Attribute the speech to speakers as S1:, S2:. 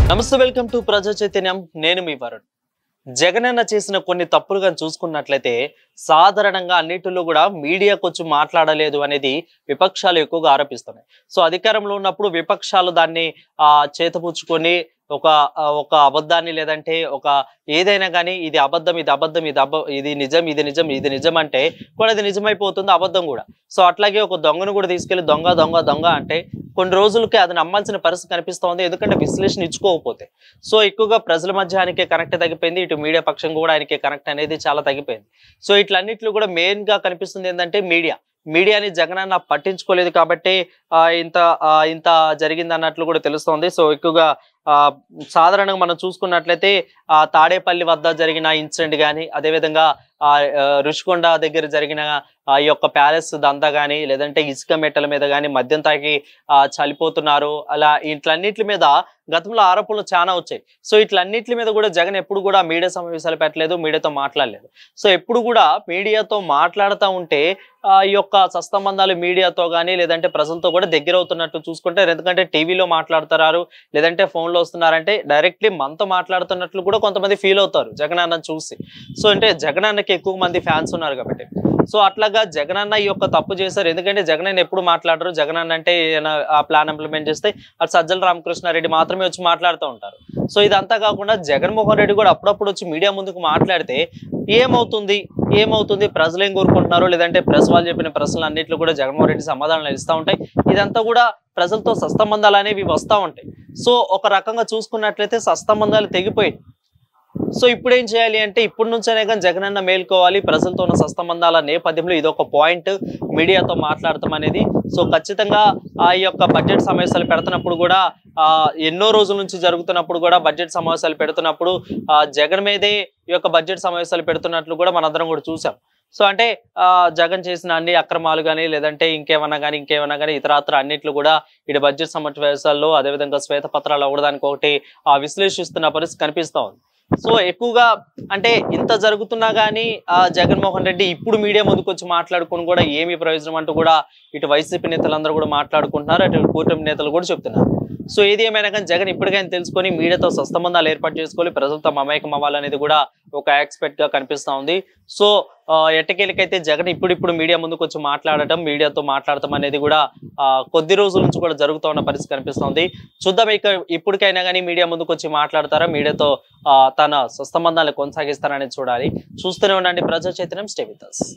S1: నమస్తే welcome to ప్రజా చైతన్యం నేను మీ వరుణ్ జగనన్న చేసిన కొన్ని తప్పులు కానీ చూసుకున్నట్లయితే సాధారణంగా అన్నిటిలో కూడా మీడియాకు వచ్చి మాట్లాడలేదు అనేది విపక్షాలు ఎక్కువగా ఆరోపిస్తున్నాయి సో అధికారంలో ఉన్నప్పుడు విపక్షాలు దాన్ని ఆ చేతపుచ్చుకొని ఒక ఆ, ఒక అబద్ధాన్ని లేదంటే ఒక ఏదైనా కానీ ఇది అబద్ధం ఇది అబద్ధం ఇది అబ ఇది నిజం ఇది నిజం ఇది నిజం అంటే కూడా అది నిజమైపోతుంది అబద్ధం కూడా సో అట్లాగే ఒక దొంగను కూడా తీసుకెళ్లి దొంగ దొంగ దొంగ అంటే కొన్ని రోజులకి అది నమ్మాల్సిన పరిస్థితి కనిపిస్తోంది ఎందుకంటే విశ్లేషణ ఇచ్చుకోకపోతే సో ఎక్కువగా ప్రజల మధ్య ఆయనకే కనెక్ట్ తగ్గిపోయింది ఇటు మీడియా పక్షం కూడా ఆయనకి కనెక్ట్ అనేది చాలా తగ్గిపోయింది సో ఇట్లన్నిట్లో కూడా మెయిన్ గా కనిపిస్తుంది ఏంటంటే మీడియా మీడియాని జగనన్న పట్టించుకోలేదు కాబట్టి ఆ, ఇంత ఆ, ఇంత జరిగింది అన్నట్లు కూడా తెలుస్తోంది సో ఎక్కువగా ఆ, సాధారణంగా మనం చూసుకున్నట్లయితే ఆ తాడేపల్లి వద్ద జరిగిన ఇన్సిడెంట్ కానీ అదేవిధంగా ఆ ఆ, రుషికొండ దగ్గర జరిగిన ఆ యొక్క ప్యాలెస్ దందా కానీ లేదంటే ఇసుక మెట్టల మీద కానీ మద్యం తాగి ఆ, చనిపోతున్నారు అలా ఇట్లన్నిటి మీద గతంలో ఆరోపణలు చాలా వచ్చాయి సో ఇట్లన్నిటి మీద కూడా జగన్ ఎప్పుడు కూడా మీడియా సమావేశాలు పెట్టలేదు మీడియాతో మాట్లాడలేదు సో ఎప్పుడు కూడా మీడియాతో మాట్లాడుతూ ఉంటే ఆ, ఈ యొక్క సత్సంబంధాలు మీడియాతో కానీ లేదంటే ప్రజలతో కూడా దగ్గర అవుతున్నట్టు చూసుకుంటారు ఎందుకంటే టీవీలో మాట్లాడుతున్నారు లేదంటే ఫోన్లో వస్తున్నారంటే డైరెక్ట్లీ మనతో మాట్లాడుతున్నట్లు కూడా కొంతమంది ఫీల్ అవుతారు జగన్ అన్న చూసి సో అంటే జగన్ అన్నకి ఎక్కువ మంది ఫ్యాన్స్ ఉన్నారు కాబట్టి సో అట్లాగా జగన్ అన్న ఈ యొక్క తప్పు చేశారు ఎందుకంటే జగన్ అన్న ఎప్పుడు మాట్లాడరు జగన్ అన్న అంటే ఈయన ఆ ప్లాన్ ఇంప్లిమెంట్ చేస్తే అది సజ్జల రామకృష్ణారెడ్డి మాత్రమే వచ్చి మాట్లాడుతూ ఉంటారు సో ఇదంతా కాకుండా జగన్మోహన్ రెడ్డి కూడా అప్పుడప్పుడు వచ్చి మీడియా ముందుకు మాట్లాడితే ఏమవుతుంది ఏమవుతుంది ప్రజలు ఏం కోరుకుంటున్నారు లేదంటే ప్రెస్ వాళ్ళు చెప్పిన ప్రశ్నలు అన్నింటిలో కూడా జగన్మోహన్ రెడ్డి సమాధానాలు ఇస్తూ ఉంటాయి ఇదంతా కూడా ప్రజలతో సత్సంబంధాలు అనేవి వస్తూ ఉంటాయి సో ఒక రకంగా చూసుకున్నట్లయితే సత్సంబంధాలు తెగిపోయి సో ఇప్పుడు ఏం చేయాలి అంటే ఇప్పటి నుంచైనా కానీ జగనన్న మేల్కోవాలి ప్రజలతో ఉన్న సత్సంబంధాల నేపథ్యంలో ఇది ఒక పాయింట్ మీడియాతో మాట్లాడతాం అనేది సో ఖచ్చితంగా ఆ యొక్క బడ్జెట్ సమావేశాలు పెడుతున్నప్పుడు కూడా ఆ ఎన్నో రోజుల నుంచి జరుగుతున్నప్పుడు కూడా బడ్జెట్ సమావేశాలు పెడుతున్నప్పుడు ఆ జగన్ మీదే ఈ యొక్క బడ్జెట్ సమావేశాలు పెడుతున్నట్లు కూడా మనందరం కూడా చూసాం సో అంటే ఆ జగన్ చేసిన అన్ని అక్రమాలు కానీ లేదంటే ఇంకేమన్నా కానీ ఇంకేమన్నా కానీ ఇతరాత్ర అన్నిట్లు కూడా ఇటు బడ్జెట్ సమావేశాల్లో అదేవిధంగా శ్వేతపత్రాలు అవ్వడానికి ఒకటి ఆ విశ్లేషిస్తున్న పరిస్థితి కనిపిస్తా ఉంది సో ఎక్కువగా అంటే ఇంత జరుగుతున్నా కానీ ఆ జగన్మోహన్ రెడ్డి ఇప్పుడు మీడియా ముందుకు వచ్చి మాట్లాడుకుని కూడా ఏమి ప్రయోజనం అంటూ కూడా ఇటు వైసీపీ నేతలందరూ కూడా మాట్లాడుకుంటున్నారు అటు కూటమి నేతలు కూడా చెప్తున్నారు సో ఏది ఏమైనా కానీ జగన్ ఇప్పటికైనా తెలుసుకొని మీడియాతో సత్సంబంధాలు ఏర్పాటు చేసుకోవాలి ప్రజలతో మమేకం అవ్వాలనేది కూడా ఒక ఎక్స్పెక్ట్ గా కనిపిస్తా ఉంది సో ఆ, ఎట్టకేలకైతే జగన్ ఇప్పుడిప్పుడు మీడియా ముందుకు వచ్చి మాట్లాడటం మీడియాతో మాట్లాడటం అనేది కూడా ఆ, కొద్ది రోజుల నుంచి కూడా జరుగుతూ ఉన్న పరిస్థితి కనిపిస్తోంది చూద్దాం ఇక ఇప్పటికైనా కానీ మీడియా ముందుకు వచ్చి మాట్లాడతారా మీడియాతో ఆ, తన సత్సంబంధాలు కొనసాగిస్తారనేది చూడాలి చూస్తూనే ఉండండి ప్రజా చైతన్యం స్టే విత్ us.